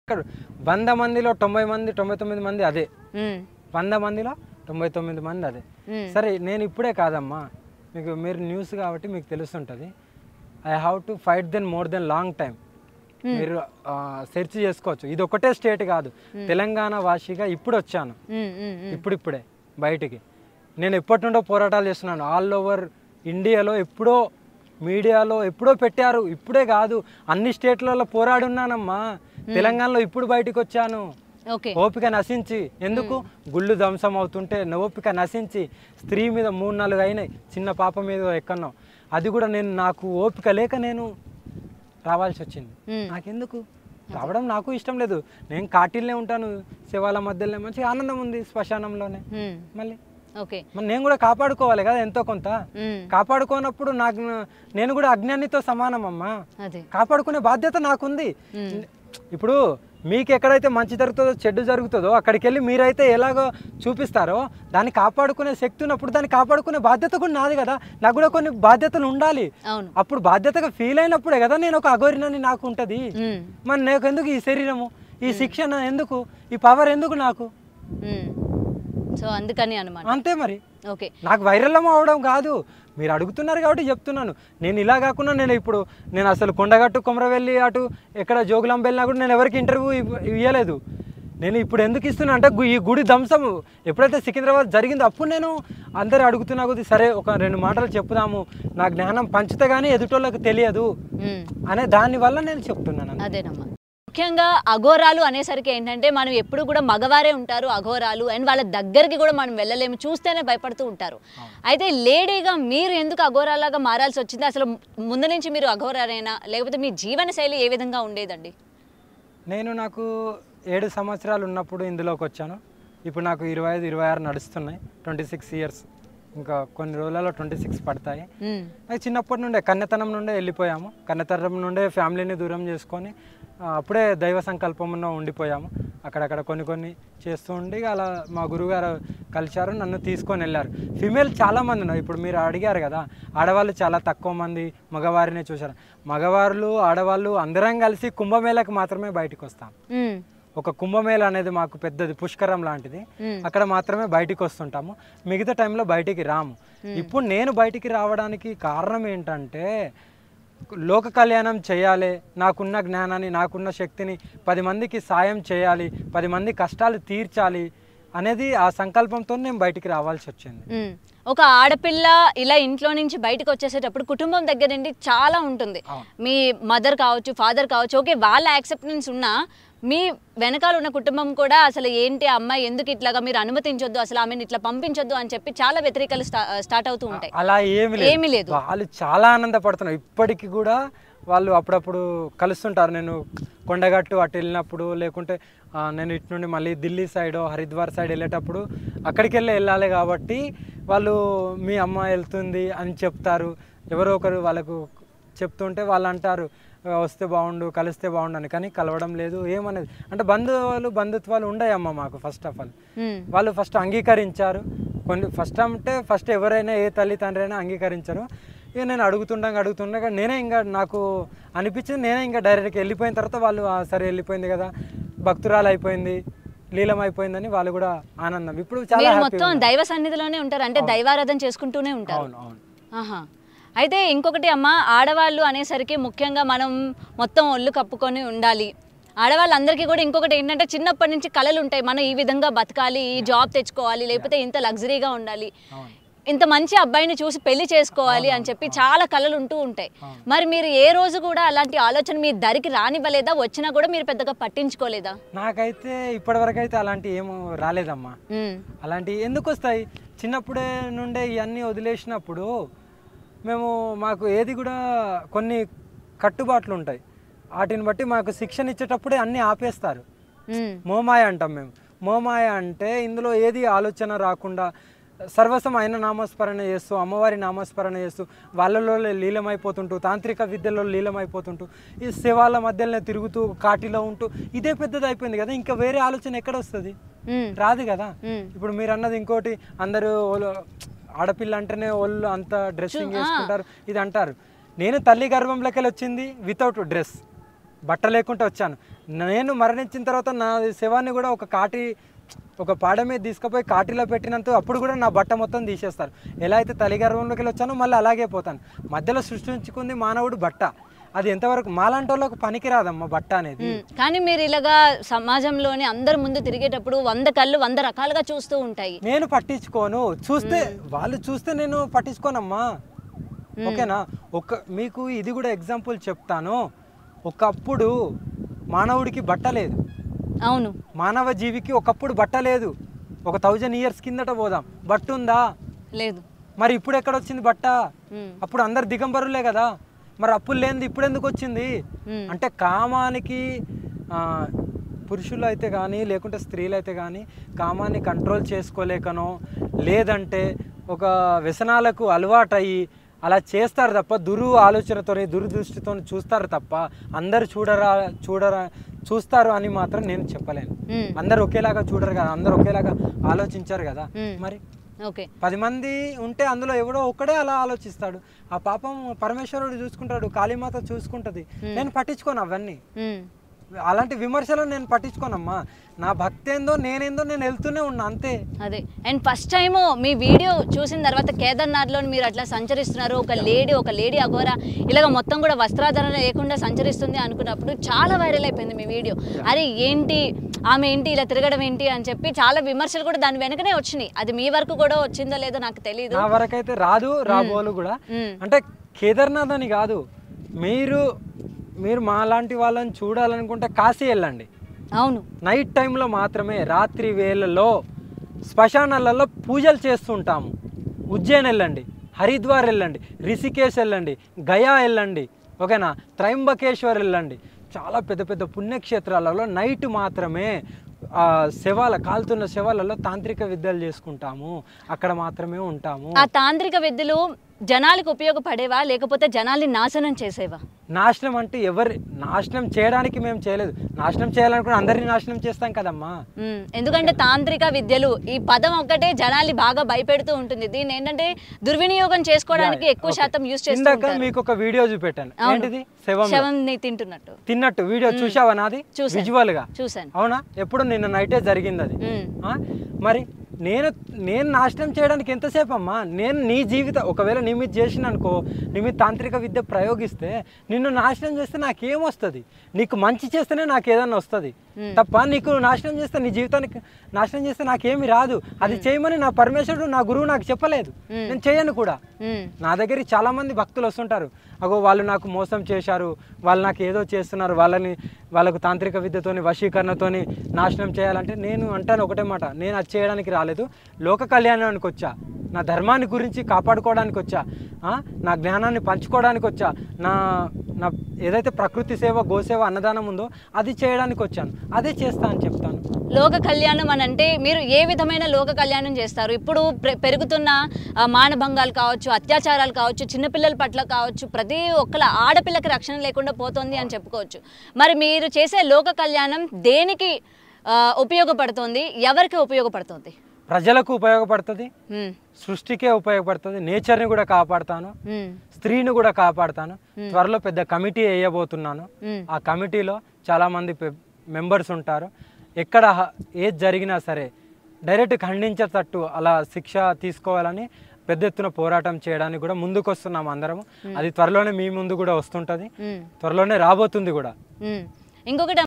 ఇక్కడ వంద మందిలో తొంభై మంది తొంభై తొమ్మిది మంది అదే ఉమ్, వంద మందిలో తొంభై తొమ్మిది మంది అదే ఉమ్, సరే నేను ఇప్పుడే కాదమ్మా మీకు మీరు న్యూస్ కాబట్టి మీకు తెలుస్తుంటుంది I have to fight then more then long time మీరు సెర్చ్ చేసుకోవచ్చు ఇది ఒకటే స్టేట్ కాదు తెలంగాణ వాసిగా ఇప్పుడు వచ్చాను ఉమ్, ఉమ్, ఉమ్. ఇప్పుడిప్పుడే బయటికి నేను ఎప్పటి నుండో పోరాటాలు చేస్తున్నాను ఆల్ ఓవర్ ఇండియాలో ఎప్పుడో మీడియాలో ఎప్పుడో పెట్టారు ఇప్పుడే కాదు అన్ని స్టేట్లలో పోరాడున్నానమ్మా తెలంగాణలో ఇప్పుడు బయటికి వచ్చాను ఓకే ఓపిక నశించి ఎందుకు గుళ్ళు ధ్వంసం అవుతుంటే నా ఓపిక నశించి స్త్రీ మీద మూడు నాలుగు అయినాయి చిన్న పాప మీద ఎక్కన్నో అది కూడా నేను నాకు ఓపిక లేక నేను రావాల్సి వచ్చింది ఉమ్, నాకెందుకు రావడం నాకు ఇష్టం లేదు నేను కాటిల్నే ఉంటాను శివాల మధ్యలోనే మంచిగా ఆనందం ఉంది శ్మశానంలోనే ఉమ్, మళ్ళీ ఓకే మరి నేను కూడా కాపాడుకోవాలి కదా ఎంతో కొంత ఉమ్, కాపాడుకోనప్పుడు నాకు నేను కూడా అజ్ఞానితో సమానం అమ్మా అదే కాపాడుకునే బాధ్యత నాకుంది ఇప్పుడు మీకు ఎక్కడైతే మంచి జరుగుతుందో చెడ్డు జరుగుతుందో అక్కడికి వెళ్ళి మీరైతే ఎలాగో చూపిస్తారో దాన్ని కాపాడుకునే శక్తి ఉన్నప్పుడు దాన్ని కాపాడుకునే బాధ్యత కూడా నాది కదా నాకు కూడా కొన్ని బాధ్యతలు ఉండాలి అవును అప్పుడు బాధ్యతగా ఫీల్ అయినప్పుడే కదా నేను ఒక అఘోరినని నాకు ఉంటుంది ఉమ్, మరి నాకు ఎందుకు ఈ శరీరము ఈ శిక్షణ ఎందుకు ఈ పవర్ ఎందుకు నాకు ఉమ్. సో అందుకని అనమాట అంతే మరి ఓకే నాకు వైరల్యం అవడం కాదు మీరు అడుగుతున్నారు కాబట్టి చెప్తున్నాను నేను ఇలా కాకుండా నేను ఇప్పుడు నేను అసలు కొండగట్టు కొమరవెల్లి అటు ఎక్కడ జోగులాం వెళ్ళినా కూడా నేను ఎవరికి ఇంటర్వ్యూ ఇవ్వ- ఇవ్వలేదు నేను ఇప్పుడు ఎందుకు ఇస్తున్నా అంటే గు- ఈ గుడి ధ్వంసం ఎప్పుడైతే సికింద్రాబాద్ జరిగిందో అప్పుడు నేను అందరు అడుగుతున్నా కొద్దీ సరే ఒక రెండు మాటలు చెప్పుదాము నా జ్ఞానం పంచితే కానీ ఎదుటోళ్ళకి తెలియదు ఉమ్. అనే దాని వల్ల నేను చెప్తున్నాను అంతే. అదేనమ్మా ముఖ్యంగా అఘోరాలు అనేసరికి ఏంటంటే మనం ఎప్పుడు కూడా మగవారే ఉంటారు అఘోరాలు అండ్ వాళ్ళ దగ్గరికి కూడా మనం వెళ్ళలేము చూస్తేనే భయపడుతూ ఉంటారు అయితే లేడీగా మీరు ఎందుకు అఘోరాలాగా మారాల్సి వచ్చింది అసలు ముందు నుంచి మీరు అఘోరారేనా లేకపోతే మీ జీవన శైలి ఏ విధంగా ఉండేదండి నేను నాకు ఏడు సంవత్సరాలు ఉన్నప్పుడు ఇందులోకి వచ్చాను ఇప్పుడు నాకు ఇరవై ఐదు ఇరవై ఆరు నడుస్తున్నాయి ట్వంటీ సిక్స్ ఇయర్స్ ఇంకా కొన్ని రోజులలో ట్వంటీ సిక్స్ పడతాయి ఉమ్, నాకు చిన్నప్పటి నుండే కన్నెతనం నుండే వెళ్ళిపోయాము కన్నెతనం నుండే ఫ్యామిలీని దూరం చేసుకొని ఆ, అప్పుడే దైవ సంకల్పంలో ఉండిపోయాము అక్కడక్కడ కొన్ని కొన్ని చేస్తూ ఉండి అలా మా గురువుగారు కలిశారు నన్ను తీసుకొని వెళ్ళారు ఫిమేల్ చాలా మంది ఉన్నారు ఇప్పుడు మీరు అడిగారు కదా ఆడవాళ్ళు చాలా తక్కువ మంది మగవారినే చూశారు మగవాళ్ళు ఆడవాళ్ళు అందరం కలిసి కుంభమేళకు మాత్రమే బయటకు వస్తాం ఉమ్, ఒక కుంభమేళ అనేది మాకు పెద్దది పుష్కరం లాంటిది ఉమ్, అక్కడ మాత్రమే బయటికి వస్తుంటాము మిగతా టైంలో బయటికి రాము ఇప్పుడు నేను బయటికి రావడానికి కారణం ఏంటంటే లోక కళ్యాణం చేయాలి నాకున్న జ్ఞానాన్ని నాకున్న శక్తిని పది మందికి సాయం చేయాలి పది మంది కష్టాలు తీర్చాలి అనేది ఆ సంకల్పంతో నేను బయటికి రావాల్సి వచ్చింది ఉమ్. ఒక ఆడపిల్ల ఇలా ఇంట్లో నుంచి బయటకు వచ్చేసేటప్పుడు కుటుంబం దగ్గర నుండి చాలా ఉంటుంది అవును. మీ మదర్ కావచ్చు ఫాదర్ కావచ్చు ఓకే వాళ్ళ యాక్సెప్టెన్స్ ఉన్నా మీ వెనకాల ఉన్న కుటుంబం కూడా అసలు ఏంటి ఆ అమ్మాయి ఎందుకు ఇట్లాగా మీరు అనుమతించొద్దు అసలు ఆమెను ఇట్లా పంపించొద్దు అని చెప్పి చాలా వ్యతిరేకలు స్టా- స్టార్ట్ అవుతూ ఉంటాయి అలా ఏమి ఏమీ లేదు. వాళ్ళు చాలా ఆనందపడుతున్నారు ఇప్పటికి కూడా వాళ్ళు అప్పుడప్పుడు కలుస్తుంటారు నేను కొండగట్టు అటు వెళ్ళినప్పుడు లేకుంటే ఆ, నేను ఇటు నుండి మళ్ళీ ఢిల్లీ సైడ్ హరిద్వార్ సైడ్ వెళ్ళేటప్పుడు అక్కడికి వెళ్ళి వెళ్ళాలి కాబట్టి వాళ్ళు మీ అమ్మ వెళ్తుంది అని చెప్తారు ఎవరో ఒకరు వాళ్ళకు చెప్తుంటే వాళ్ళు అంటారు "ఆ, వస్తే బాగుండు కలిస్తే బాగుండు అని కానీ కలవడం లేదు ఏమనేది అంటే బంధువులు బంధుత్వాలు ఉండయమ్మ మాకు ఫస్ట్ ఆఫ్ ఆల్ ఉమ్, వాళ్ళు ఫస్ట్ అంగీకరించారు కొన్ని ఫస్ట్ అంటే ఫస్ట్ ఎవరైనా ఏ తల్లి తండ్రి అయినా అంగీకరించరు ఇక నేను అడుగుతుండగా అడుగుతుండగా నేనే ఇంకా నాకు అనిపించింది నేనే ఇంకా డైరెక్ట్గా వెళ్ళిపోయిన తర్వాత వాళ్ళు "ఆ, సరే వెళ్ళిపోయింది కదా భక్తురాలు అయిపోయింది లీలం అయిపోయిందని వాళ్ళు కూడా ఆనందం ఇప్పుడు చాలా మీరు హ్యాపీ మొత్తం దైవ సన్నిధిలోనే ఉంటారు అంటే దైవారాధన చేసుకుంటూనే ఉంటారు అవును అవును ఆహా అయితే ఇంకొకటి అమ్మ ఆడవాళ్ళు అనేసరికి ముఖ్యంగా మనం మొత్తం ఒళ్ళు కప్పుకొని ఉండాలి ఆడవాళ్ళందరికీ కూడా ఇంకొకటి ఏంటంటే చిన్నప్పటి నుంచి కళలు ఉంటాయి మనం ఈ విధంగా బతకాలి ఈ జాబ్ తెచ్చుకోవాలి లేకపోతే ఇంత లగ్జరీగా ఉండాలి అవును ఇంత మంచి అబ్బాయిని చూసి పెళ్లి చేసుకోవాలి అని చెప్పి చాలా కళలు ఉంటూ ఉంటాయి మరి మీరు ఏ రోజు కూడా అలాంటి ఆలోచన మీ దరికి రానివ్వలేదా వచ్చినా కూడా మీరు పెద్దగా పట్టించుకోలేదా నాకైతే ఇప్పటివరకు అయితే అలాంటి ఏమో రాలేదమ్మా ఉమ్, అలాంటివి ఎందుకు వస్తాయి చిన్నప్పుడే నుండే ఇవన్నీ వదిలేసినప్పుడు మేము మాకు ఏది కూడా కొన్ని కట్టుబాట్లు ఉంటాయి వాటిని బట్టి మాకు శిక్షణ ఇచ్చేటప్పుడే అన్నీ ఆపేస్తారు ఉమ్, మోమాయ అంటాం మేము మోమాయ అంటే ఇందులో ఏది ఆలోచన రాకుండా సర్వసం అయిన నామస్మరణ చేస్తూ అమ్మవారి నామస్మరణ చేస్తూ వాళ్ళలో లీలమైపోతుంటూ తాంత్రిక విద్యలో లీలమైపోతుంటూ ఈ శివాల మధ్యలోనే తిరుగుతూ కాటిలో ఉంటూ ఇదే పెద్దది అయిపోయింది కదా ఇంకా వేరే ఆలోచన ఎక్కడ వస్తుంది ఉమ్, రాదు కదా ఉమ్. ఇప్పుడు మీరు అన్నది ఇంకోటి అందరూ ఓలు- ఆడపిల్ల అంటేనే వాళ్ళు అంత డ్రెస్సింగ్ చూ- ఆ. చేసుకుంటారు ఇది అంటారు నేను తల్లి గర్భంలోకి వచ్చింది వితౌట్ డ్రెస్ బట్ట లేకుండా వచ్చాను నేను మరణించిన తర్వాత నా శవాన్ని కూడా ఒక కాటి ఒక పాడ మీద తీసుకుపోయి కాటిలో పెట్టినంత అప్పుడు కూడా నా బట్ట మొత్తం తీసేస్తారు ఎలా అయితే తల్లి గర్భంలోకి వెళ్ళి వచ్చానో మళ్ళీ అలాగే పోతాను మధ్యలో సృష్టించుకుంది మానవుడు బట్ట అది ఎంతవరకు మాలాంటి వాళ్ళకు పనికిరాదమ్మా బట్ట అనేది ఉమ్, కానీ మీరు ఇలాగా సమాజంలోని అందరి ముందు తిరిగేటప్పుడు వంద కళ్ళు వంద రకాలుగా చూస్తూ ఉంటాయి నేను పట్టించుకోను చూస్తే వాళ్ళు చూస్తే నేను పట్టించుకోనమ్మా ఓకేనా ఒక మీకు ఇది కూడా ఎగ్జాంపుల్ చెప్తాను ఒకప్పుడు మానవుడికి బట్ట లేదు అవును మానవ జీవికి ఒకప్పుడు బట్ట లేదు ఒక థౌజండ్ ఇయర్స్ కిందట పోదాం బట్ట ఉందా లేదు మరి ఇప్పుడు ఎక్కడ వచ్చింది బట్ట ఉమ్, అప్పుడు అందరు దిగంబరులే కదా మరి అప్పులు లేనిది ఇప్పుడు ఎందుకు వచ్చింది ఉమ్, అంటే కామానికి ఆ, పురుషులు అయితే కానీ లేకుంటే స్త్రీలు అయితే కానీ కామాన్ని కంట్రోల్ చేసుకోలేకనో లేదంటే ఒక వ్యసనాలకు అలవాటయ్యి అలా చేస్తారు తప్ప దురు ఆలోచనతోని దురదృష్టితో చూస్తారు తప్ప అందరు చూడరా చూడరా చూస్తారు అని మాత్రం నేను చెప్పలేను ఉమ్, అందరు ఒకేలాగా చూడరు కదా అందరు ఒకేలాగా ఆలోచించారు కదా ఉమ్. మరి ఓకే పది మంది ఉంటే అందులో ఎవడో ఒక్కడే అలా ఆలోచిస్తాడు ఆ పాపం పరమేశ్వరుడు చూసుకుంటాడు కాళీమాత చూసుకుంటది నేను పట్టించుకోను అవన్నీ ఉమ్, అలాంటి విమర్శలు నేను పట్టించుకోనమ్మా నా భక్తి ఏందో నేనేందో నేను వెళ్తూనే ఉన్నా అంతే అదే అండ్ ఫస్ట్ టైం మీ వీడియో చూసిన తర్వాత కేదార్నాథ్లో మీరు అట్లా సంచరిస్తున్నారు ఒక లేడీ ఒక లేడీ అఘోరా ఇలాగ మొత్తం కూడా వస్త్రాధరణ లేకుండా సంచరిస్తుంది అనుకున్నప్పుడు చాలా వైరల్ అయిపోయింది మీ వీడియో అరే ఏంటి ఆమె ఏంటి ఇలా తిరగడం ఏంటి అని చెప్పి చాలా విమర్శలు కూడా దాని వెనకనే వచ్చినాయి అది మీ వరకు కూడా వచ్చిందో లేదో నాకు తెలియదు నా వరకైతే రాదు రాబోలు కూడా ఉమ్, అంటే కేదార్నాథ్ అని కాదు మీరు మీరు మా లాంటి వాళ్ళని చూడాలనుకుంటే కాశీ వెళ్ళండి అవును నైట్ టైంలో మాత్రమే రాత్రి వేళల్లో శ్మశానాలలో పూజలు చేస్తుంటాము ఉజ్జయిన్ వెళ్ళండి హరిద్వార్ వెళ్ళండి రిషికేశ్ వెళ్ళండి గయా వెళ్ళండి ఓకేనా త్రయంబకేశ్వర్ వెళ్ళండి చాలా పెద్ద పెద్ద పుణ్యక్షేత్రాలలో నైట్ మాత్రమే ఆ శవాల కాలుతున్న శవాలలో తాంత్రిక విద్యలు చేసుకుంటాము అక్కడ మాత్రమే ఉంటాము ఆ తాంత్రిక విద్యలు జనాలకు ఉపయోగపడేవా లేకపోతే జనాల్ని నాశనం చేసేవా నాశనం అంటే ఎవరి నాశనం చేయడానికి మేము చేయలేదు నాశనం చేయాలనుకున్న అందరినీ నాశనం చేస్తాం కదమ్మా ఉమ్, ఎందుకంటే తాంత్రిక విద్యలు ఈ పదం ఒక్కటే జనాల్ని బాగా భయపెడుతూ ఉంటుంది దీన్ని ఏంటంటే దుర్వినియోగం చేసుకోవడానికి ఎక్కువ శాతం యూజ్ చేస్తూ ఇందాక ఉంటారు మీకు ఒక వీడియో చూపెట్టాను అవును. ఏంటిది శవం శవంని తింటున్నట్టు తిన్నట్టు వీడియో చూసావా నాది చూశాను. విజువల్ గా చూశాను అవునా ఎప్పుడు నిన్న నైటే జరిగింది అది ఉమ్, ఆ? మరి నేను నేను నాశనం చేయడానికి ఎంతసేపు అమ్మా నేను నీ జీవితం ఒకవేళ నీ మీద చేసిన అనుకో నీ మీద తాంత్రిక విద్య ప్రయోగిస్తే నిన్ను నాశనం చేస్తే నాకేం వస్తుంది నీకు మంచి చేస్తేనే నాకు ఏదన్నా వస్తుంది Hmm. తప్ప నీకు నాశనం చేస్తే నీ జీవితానికి నాశనం చేస్తే నాకేమి రాదు అది చేయమని నా పరమేశ్వరుడు నా గురువు నాకు చెప్పలేదు Hmm. నేను చేయను కూడా ఉమ్, నా దగ్గరికి చాలా మంది భక్తులు వస్తుంటారు అగో వాళ్ళు నాకు మోసం చేశారు వాళ్ళు నాకు ఏదో చేస్తున్నారు వాళ్ళని వాళ్ళకు తాంత్రిక విద్యతోని వశీకరణతోని నాశనం చేయాలంటే నేను అంటాను ఒకటే మాట నేను అది చేయడానికి రాలేదు లోక కళ్యాణానికి వచ్చా నా ధర్మాన్ని గురించి కాపాడుకోవడానికి వచ్చా ఆ? నా జ్ఞానాన్ని పంచుకోవడానికి వచ్చా నా నా ఏదైతే ప్రకృతి సేవ గోసేవ అన్నదానం ఉందో అది చేయడానికి వచ్చాను అదే చేస్తా అని చెప్తాను లోక కళ్యాణం అని అంటే మీరు ఏ విధమైన లోక కళ్యాణం చేస్తారు ఇప్పుడు ప్ర- పెరుగుతున్న ఆ, మానభంగాలు కావచ్చు అత్యాచారాలు కావచ్చు చిన్నపిల్లల పట్ల కావచ్చు ప్రతి ఒక్కల ఆడపిల్లకి రక్షణ లేకుండా పోతుంది అని చెప్పుకోవచ్చు మరి మీరు చేసే లోక కళ్యాణం దేనికి ఆ, ఉపయోగపడుతుంది ఎవరికి ఉపయోగపడుతుంది ప్రజలకు ఉపయోగపడుతుంది ఉమ్, సృష్టికే ఉపయోగపడుతుంది నేచర్ని కూడా కాపాడుతాను ఉమ్, స్త్రీని కూడా కాపాడుతాను త్వరలో పెద్ద కమిటీ వేయబోతున్నాను ఉమ్, ఆ కమిటీలో చాలామంది మెంబర్స్ ఉంటారు ఎక్కడ హ- ఏది జరిగినా సరే డైరెక్ట్ ఖండించేటట్టు అలా శిక్ష తీసుకోవాలని పెద్ద ఎత్తున పోరాటం చేయడానికి కూడా ముందుకు వస్తున్నాం అందరము అది త్వరలోనే మీ ముందు కూడా వస్తుంటుంది ఉమ్, త్వరలోనే రాబోతుంది కూడా ఉమ్. ఇంకొకటి